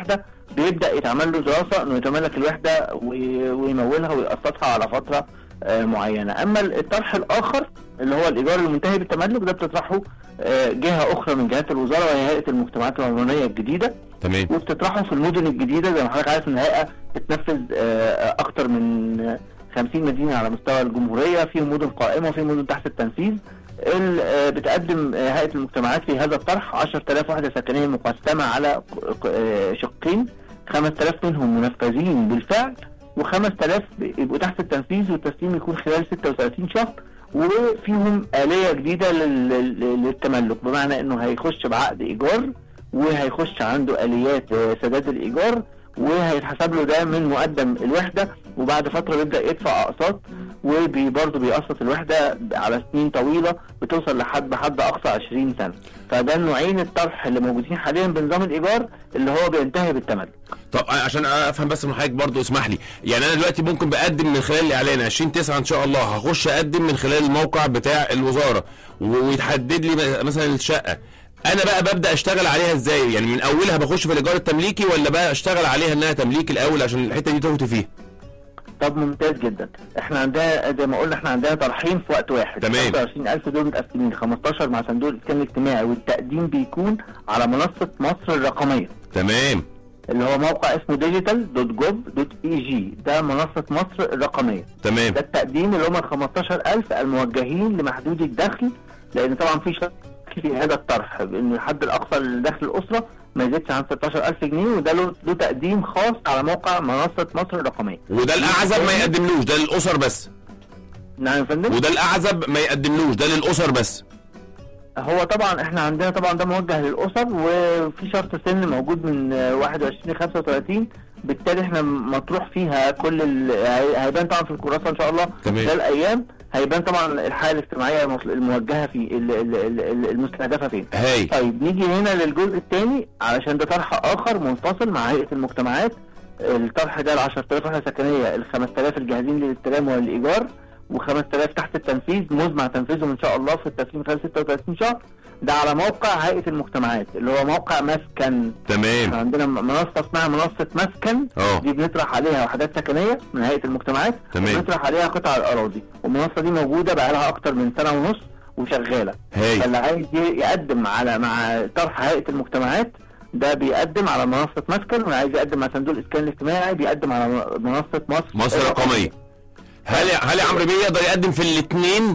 الوحده بيبدا يتعمل له دراسه انه يتملك الوحده وي- ويمولها ويقسطها على فتره آه، معينه اما الطرح الاخر اللي هو الايجار المنتهي بالتملك ده بتطرحه آه، جهه اخرى من جهات الوزاره وهي هيئه المجتمعات العمرانيه الجديده تمام وبتطرحه في المدن الجديده زي ما حضرتك عارف ان الهيئه بتنفذ آه، اكتر من آه، 50 مدينه على مستوى الجمهوريه في مدن قائمه وفي مدن تحت التنفيذ ال- آه، بتقدم آه، هيئه المجتمعات في هذا الطرح 10000 وحده سكنيه مقسمه على ق- ق- آه، شقين 5000 منهم منفذين بالفعل و5000 يبقوا تحت التنفيذ والتسليم يكون خلال 36 شهر وفيهم آلية جديدة لل- لل- للتملك بمعنى انه هيخش بعقد ايجار وهيخش عنده اليات آه، سداد الايجار وهيتحسب له ده من مقدم الوحده وبعد فتره بيبدا يدفع اقساط وبرضه بيقسط الوحده على سنين طويله بتوصل لحد بحد اقصى 20 سنه فده النوعين الطرح اللي موجودين حاليا بنظام الايجار اللي هو بينتهي بالتملك طب عشان افهم بس من حضرتك برضه اسمح لي يعني انا دلوقتي ممكن بقدم من خلال الاعلان 20 9 ان شاء الله هخش اقدم من خلال الموقع بتاع الوزاره و- ويتحدد لي م- مثلا الشقه انا بقى ببدا اشتغل عليها ازاي يعني من اولها بخش في الايجار التمليكي ولا بقى اشتغل عليها انها تمليك الاول عشان الحته دي تهت فيها طب ممتاز جدا احنا عندنا زي ما قلنا احنا عندنا طرحين في وقت واحد تمام. 25000 دول متقسمين 15 مع صندوق الاسكان الاجتماعي والتقديم بيكون على منصه مصر الرقميه تمام اللي هو موقع اسمه ديجيتال دوت جوف دوت اي جي ده منصه مصر الرقميه تمام ده التقديم اللي هم ال 15000 الموجهين لمحدودي الدخل لان طبعا في شرط في هذا الطرح بان الحد الاقصى لدخل الاسره ما يزيدش عن 16000 جنيه وده له له تقديم خاص على موقع منصه مصر الرقميه وده الاعزب ما يقدملوش ده للاسر بس نعم يا فندم وده الاعزب ما يقدملوش ده للاسر بس هو طبعا احنا عندنا طبعا ده موجه للاسر وفي شرط سن موجود من آه، 21 ل 35 بالتالي احنا مطروح فيها كل ال... هي- هيبان طبعا في الكراسه ان شاء الله تمام. خلال ايام هيبان طبعا الحاله الاجتماعيه المط- الموجهه في ال- ال- ال- ال- المستهدفه فين هاي طيب نيجي هنا للجزء الثاني علشان ده طرح اخر منفصل مع هيئه المجتمعات الطرح ده ال 10000 وحده سكنيه ال 5000 الجاهزين للاستلام والايجار و5000 تحت التنفيذ مزمع تنفيذهم ان شاء الله في التسليم خلال 36 شهر ده على موقع هيئه المجتمعات اللي هو موقع مسكن احنا تمام عندنا منصه اسمها منصه مسكن اه دي بنطرح عليها وحدات سكنيه من هيئه المجتمعات تمام. بنطرح عليها قطع الاراضي والمنصه دي موجوده بقى لها اكتر من سنه ونص وشغاله هاي فاللي عايز ي- يقدم على مع طرح هيئه المجتمعات ده بيقدم على منصه مسكن واللي عايز يقدم مع صندوق الاسكان الاجتماعي بيقدم على م- منصه مصر مصر رقميه هل هل يا عمرو بيه يقدر يقدم في الاثنين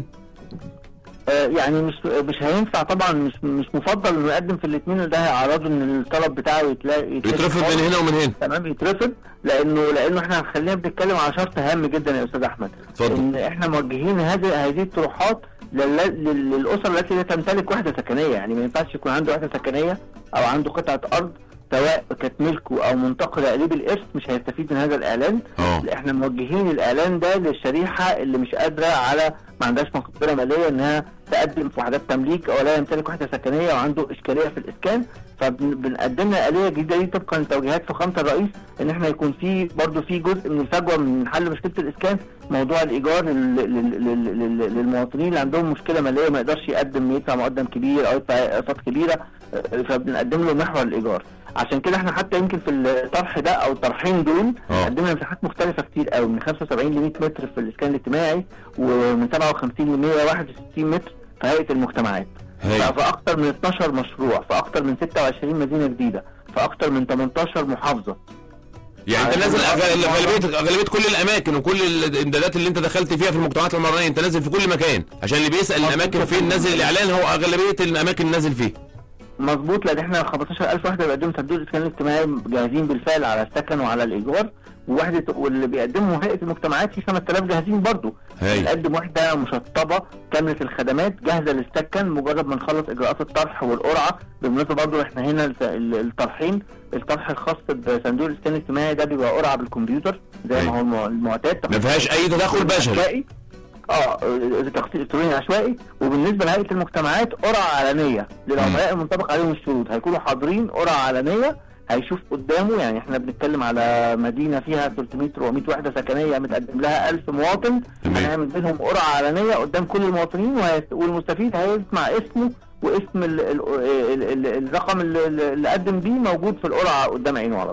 آه، يعني مش مش هينفع طبعا مش مش مفضل انه يقدم في الاثنين ده هيعرضه ان الطلب بتاعه يتلاقي يترفض من هنا ومن هنا تمام يترفض لانه لانه احنا خلينا بنتكلم على شرط هام جدا يا استاذ احمد اتفضل. ان احنا موجهين هذه هذه الطروحات لل- لل- للاسر التي لا تمتلك وحده سكنيه يعني ما ينفعش يكون عنده وحده سكنيه او عنده قطعه ارض سواء كانت ملكه او منتقله اليه بالارث مش هيستفيد من هذا الاعلان اه احنا موجهين الاعلان ده للشريحه اللي مش قادره على ما عندهاش مقدره ماليه انها تقدم في وحدات تمليك او لا يمتلك وحده سكنيه وعنده اشكاليه في الاسكان فبنقدم لها اليه جديده دي طبقا لتوجيهات فخامه الرئيس ان احنا يكون في برضه في جزء من الفجوه من حل مشكله الاسكان موضوع الايجار لل- لل- لل- لل- للمواطنين اللي عندهم مشكله ماليه ما يقدرش يقدم يدفع مقدم كبير او يدفع اقساط كبيره آه، فبنقدم له محور الايجار عشان كده احنا حتى يمكن في الطرح ده او الطرحين دول اه. قدمنا مساحات مختلفه كتير قوي من 75 ل 100 متر في الاسكان الاجتماعي ومن 57 ل 161 متر في هيئه المجتمعات هاي في اكتر من 12 مشروع في اكتر من 26 مدينه جديده في اكتر من 18 محافظه يعني انت نازل أغ- غالبيه غالبيه كل الاماكن وكل الامدادات اللي انت دخلت فيها في المجتمعات العمرانيه انت نازل في كل مكان عشان اللي بيسال مظبوط. الاماكن فين نازل الاعلان هو اغلبيه الاماكن نازل فيه مظبوط لان احنا 15000 وحده بيقدموا صندوق الاسكان الاجتماعي جاهزين بالفعل على السكن وعلى الايجار ووحده واللي بيقدموا هيئه المجتمعات في 5000 جاهزين برضه هاي بنقدم وحده مشطبه كامله الخدمات جاهزه للسكن مجرد ما نخلص اجراءات الطرح والقرعه بالمناسبه برضه احنا هنا الت- ال- الطرحين الطرح الخاص بصندوق الاسكان الاجتماعي ده بيبقى قرعه بالكمبيوتر زي أيوة. ما هو الم- المعتاد ما فيهاش اي تدخل بشري عشوائي اه تخطيط الكتروني عشوائي وبالنسبه لهيئه المجتمعات قرعه علنيه للعملاء المنطبق عليهم الشروط هيكونوا حاضرين قرعه علنيه هيشوف قدامه يعني احنا بنتكلم على مدينه فيها 300 400 وحده سكنيه متقدم لها 1000 مواطن تمام. هنعمل بينهم قرعه علنيه قدام كل المواطنين وهيست- والمستفيد هيسمع اسمه واسم ال ال ال ال الرقم اللي, اللي قدم بيه موجود في القرعه قدام عينه على